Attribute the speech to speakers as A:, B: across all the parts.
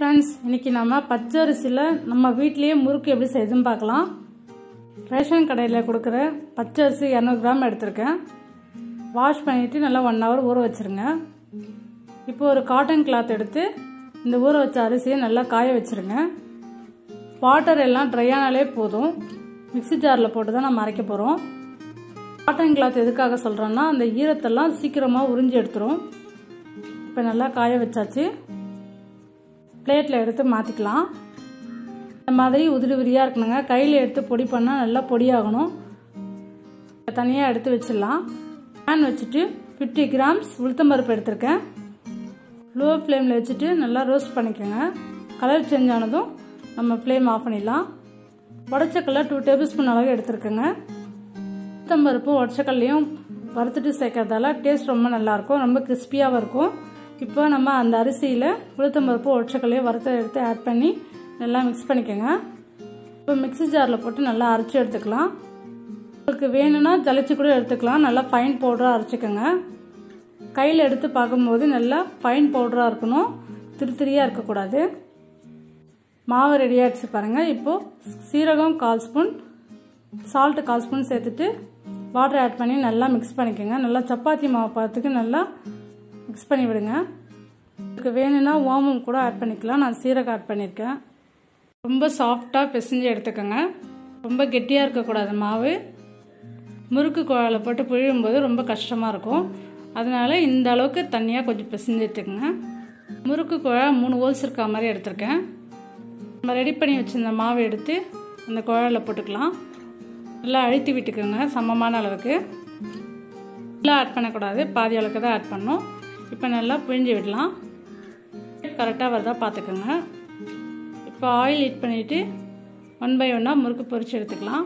A: friends இன்றைக்கி நம்ம பச்சரிசியில் நம்ம வீட்லேயே முறுக்கு எப்படி செய்யுதுன்னு பார்க்கலாம் ரேஷன் கடையில் கொடுக்குற பச்சரிசி இரநூறு கிராம் எடுத்திருக்கேன் வாஷ் பண்ணிவிட்டு நல்லா ஒன் ஹவர் ஊற வச்சுருங்க இப்போ ஒரு காட்டன் கிளாத் எடுத்து இந்த ஊற வச்ச அரிசியை நல்லா காய வச்சுருங்க வாட்டர் எல்லாம் ட்ரை ஆனாலே போதும் மிக்ஸி ஜாரில் போட்டு தான் நம்ம அரைக்க போகிறோம் காட்டன் கிளாத் எதுக்காக சொல்கிறோன்னா அந்த ஈரத்தெல்லாம் சீக்கிரமாக உறிஞ்சி எடுத்துரும் இப்போ நல்லா காய வச்சாச்சு பிளேட்டில் எடுத்து மாற்றிக்கலாம் இந்த மாதிரி உதிரி உதிரியாக இருக்கணுங்க கையில் எடுத்து பொடி பண்ணால் நல்லா பொடியாகணும் தனியாக எடுத்து வச்சிடலாம் பேன் வச்சுட்டு ஃபிஃப்டி கிராம்ஸ் உளுத்தம்பருப்பு எடுத்திருக்கேன் லோ ஃப்ளேமில் வச்சுட்டு நல்லா ரோஸ்ட் பண்ணிக்கோங்க கலர் சேஞ்ச் ஆனதும் நம்ம ஃப்ளேம் ஆஃப் பண்ணிடலாம் உடச்சக்கல்ல டூ டேபிள் ஸ்பூன் அளவு எடுத்துருக்கேங்க உளுத்தம்பருப்பும் உடச்சக்கல்லையும் வறுத்துட்டு சேர்க்கறதால டேஸ்ட் ரொம்ப நல்லாயிருக்கும் ரொம்ப கிறிஸ்பியாகவும் இருக்கும் இப்போ நம்ம அந்த அரிசியில் உளுத்தம்பருப்பு ஒற்றைக்கல்லையும் வறுத்த எடுத்து ஆட் பண்ணி நல்லா மிக்ஸ் பண்ணிக்கோங்க இப்போ மிக்ஸி ஜாரில் போட்டு நல்லா அரைச்சி எடுத்துக்கலாம் உங்களுக்கு வேணும்னா ஜலிச்சு கூட எடுத்துக்கலாம் நல்லா ஃபைன் பவுடராக அரைச்சிக்கோங்க கையில் எடுத்து பார்க்கும்போது நல்லா ஃபைன் பவுடராக இருக்கணும் திரு திரியாக இருக்கக்கூடாது மாவு ரெடி ஆகிடுச்சு பாருங்கள் இப்போது சீரகம் கால் ஸ்பூன் சால்ட்டு கால் ஸ்பூன் சேர்த்துட்டு வாட்டர் ஆட் பண்ணி நல்லா மிக்ஸ் பண்ணிக்கோங்க நல்லா சப்பாத்தி மாவு பார்த்துக்கு நல்லா மிக்ஸ் பண்ணி விடுங்க இதுக்கு வேணும்னா ஓமம் கூட ஆட் பண்ணிக்கலாம் நான் சீரகம் ஆட் பண்ணியிருக்கேன் ரொம்ப சாஃப்டாக பிசைஞ்சு எடுத்துக்கோங்க ரொம்ப கெட்டியாக இருக்கக்கூடாது மாவு முறுக்கு குழாயில் போட்டு புழியும்போது ரொம்ப கஷ்டமாக இருக்கும் அதனால் இந்த அளவுக்கு தண்ணியாக கொஞ்சம் பிசைஞ்சு எடுத்துக்கோங்க முறுக்கு குழா மூணு ஹோல்ஸ் இருக்க மாதிரி எடுத்திருக்கேன் நம்ம ரெடி பண்ணி வச்சுருந்த மாவு எடுத்து அந்த குழாயில் போட்டுக்கலாம் நல்லா அழுத்தி விட்டுக்கோங்க சமமான அளவுக்கு நல்லா ஆட் பண்ணக்கூடாது பாதி அளவுக்கு தான் ஆட் பண்ணணும் இப்போ நல்லா பிழிஞ்சு விடலாம் கரெக்டாக வருதா பார்த்துக்கோங்க இப்போ ஆயில் ஹீட் பண்ணிவிட்டு ஒன் பை ஒன்னாக முறுக்கு பொரிச்சு எடுத்துக்கலாம்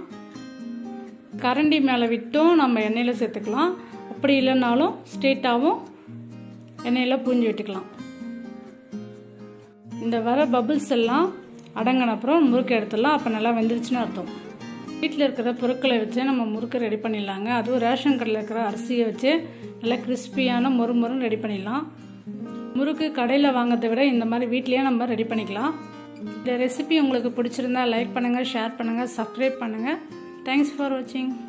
A: கரண்டி மேலே விட்டும் நம்ம எண்ணெயில் சேர்த்துக்கலாம் அப்படி இல்லைனாலும் ஸ்ட்ரெயிட்டாகவும் எண்ணெயில் பூஞ்சி விட்டுக்கலாம் இந்த வர பபுள்ஸ் எல்லாம் அடங்கின அப்புறம் முறுக்கு எடுத்துடலாம் அப்போ நல்லா வெந்துருச்சுன்னு அர்த்தம் வீட்டில் இருக்கிற பொருட்களை வச்சு நம்ம முறுக்கு ரெடி பண்ணிடலாங்க அதுவும் ரேஷன் கடையில் இருக்கிற அரிசியை வச்சு நல்லா கிறிஸ்பியான மொறு மொறுன்னு ரெடி பண்ணிடலாம் முறுக்கு கடையில் வாங்கிறத விட இந்த மாதிரி வீட்லேயே நம்ம ரெடி பண்ணிக்கலாம் இந்த ரெசிபி உங்களுக்கு பிடிச்சிருந்தா லைக் பண்ணுங்கள் ஷேர் பண்ணுங்கள் சப்ஸ்கிரைப் பண்ணுங்கள் தேங்க்ஸ் ஃபார் வாட்சிங்